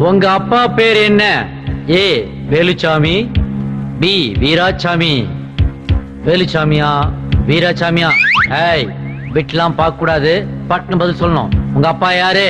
உங்க அப்பா பேர் என்ன ஏ வேலுச்சாமி பி வீராசாமி வேலுச்சாமியா வீராசாமியா ஏய் விட்டுலாம் பார்க்க கூடாது பட்னு பதில் சொல்லணும் உங்க அப்பா யாரு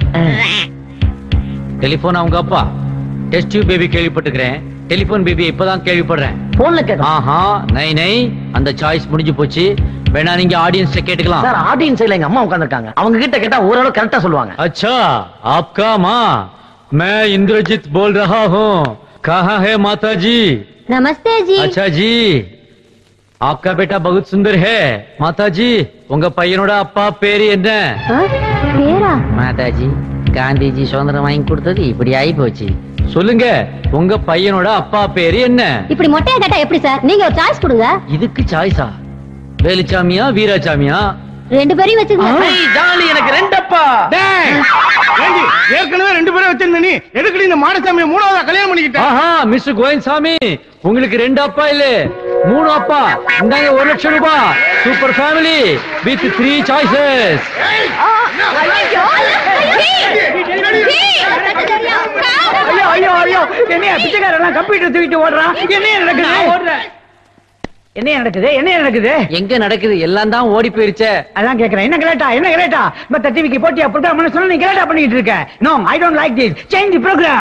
டெலிபோன் உங்க அப்பா டெஸ்ட் டியூப் பேபி கேள்விப்பட்டுக்கிறேன் டெலிபோன் பேபி இப்பதான் கேள்விப்படுறேன் போன்ல கேட்கலாம் ஆஹா நை நை அந்த சாய்ஸ் முடிஞ்சு போச்சு வேணா நீங்க ஆடியன்ஸ்ல கேட்டுக்கலாம் சார் ஆடியன்ஸ் எங்க அம்மா உட்கார்ந்திருக்காங்க அவங்க கிட்ட கேட்டா ஓரளவு கரெக்டா சொல்லுவாங்க अच्छा आपका माँ मैं इंद्रजीत बोल रहा हूँ कहाँ है माता जी நமஸ்தே ஜி अच्छा जी आपका बेटा बहुत सुंदर है माता जी உங்க பையனோட அப்பா பேரு என்ன ஆ, பேரா மாதாஜி காந்திஜி சுதந்திரம் வாங்கி கொடுத்தது இப்படி ஆகி போச்சு சொல்லுங்க உங்க பையனோட அப்பா பேரு என்ன இப்படி மொட்டையா கேட்டா எப்படி சார் நீங்க ஒரு சாய்ஸ் கொடுங்க இதுக்கு சாய்ஸா வேலுச்சாமியா வீராசாமியா ரெண்டு பேரையும் வச்சுக்கோங்க ஜாலி எனக்கு ரெண்டப்பா டேய், ஏண்டி, ஏற்கனவே ரெண்டு பேரும் வச்சிருந்த நீ எதுக்குடி இந்த மாடசாமியை மூணாவதா கல்யாணம் பண்ணிக்கிட்ட ஆஹா மிஸ்டர் கோயன்சாமி உங்களுக்கு ரெண்டு அப்பா இல்ல மூணு அப்பா இந்தாங்க ஒரு லட்சம் ரூபாய் super family with three choices ஐயோ ஐயோ ஐயோ என்னைய பிச்சைக்காரன் கம்ப்யூட்டர் தூக்கிட்டு ஓடுறான் என்ன நடக்குது என்ன நடக்குது என்ன நடக்குது எங்க நடக்குது எல்லாம் தான் ஓடி போயிருச்சே அதான் கேக்குறேன் என்ன கிரேட்டா என்ன கிரேட்டா மத்த டிவிக்கு போட்டியா ப்ரோக்ராம் சொன்னா நீ கிரேட்டா பண்ணிட்டு இருக்க no I don't like this change program